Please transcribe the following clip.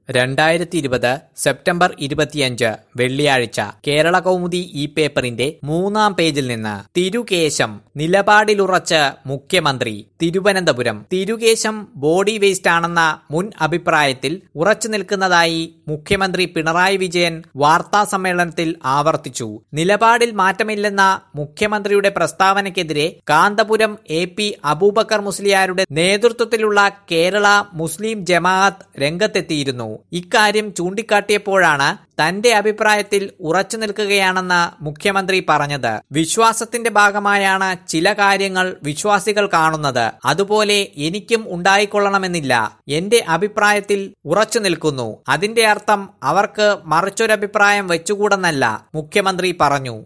രണ്ടായിരത്തി ഇരുപത് സെപ്റ്റംബർ ഇരുപത്തിയഞ്ച് വെള്ളിയാഴ്ച കേരള കൗമുദി ഈ പേപ്പറിന്റെ മൂന്നാം പേജിൽ നിന്ന് തിരുകേശം നിലപാടിലുറച്ച് മുഖ്യമന്ത്രി തിരുവനന്തപുരം തിരുകേശം ബോഡി വേസ്റ്റ് ആണെന്ന മുൻ അഭിപ്രായത്തിൽ ഉറച്ചു നിൽക്കുന്നതായി മുഖ്യമന്ത്രി പിണറായി വിജയൻ വാർത്താ സമ്മേളനത്തിൽ ആവർത്തിച്ചു നിലപാടിൽ മാറ്റമില്ലെന്ന മുഖ്യമന്ത്രിയുടെ പ്രസ്താവനയ്ക്കെതിരെ കാന്തപുരം എ പി അബൂബക്കർ മുസ്ലിയാരുടെ നേതൃത്വത്തിലുള്ള കേരള മുസ്ലിം ജമാഅത്ത് രംഗത്തെത്തിയിരുന്നു ഇക്കാര്യം ചൂണ്ടിക്കാട്ടിയപ്പോഴാണ് തന്റെ അഭിപ്രായത്തിൽ ഉറച്ചു നിൽക്കുകയാണെന്ന് മുഖ്യമന്ത്രി പറഞ്ഞത് വിശ്വാസത്തിന്റെ ഭാഗമായാണ് ചില കാര്യങ്ങൾ വിശ്വാസികൾ കാണുന്നത് അതുപോലെ എനിക്കും ഉണ്ടായിക്കൊള്ളണമെന്നില്ല എന്റെ അഭിപ്രായത്തിൽ ഉറച്ചു നിൽക്കുന്നു അതിന്റെ അർത്ഥം അവർക്ക് മറിച്ചൊരഭിപ്രായം വെച്ചുകൂടെന്നല്ല മുഖ്യമന്ത്രി പറഞ്ഞു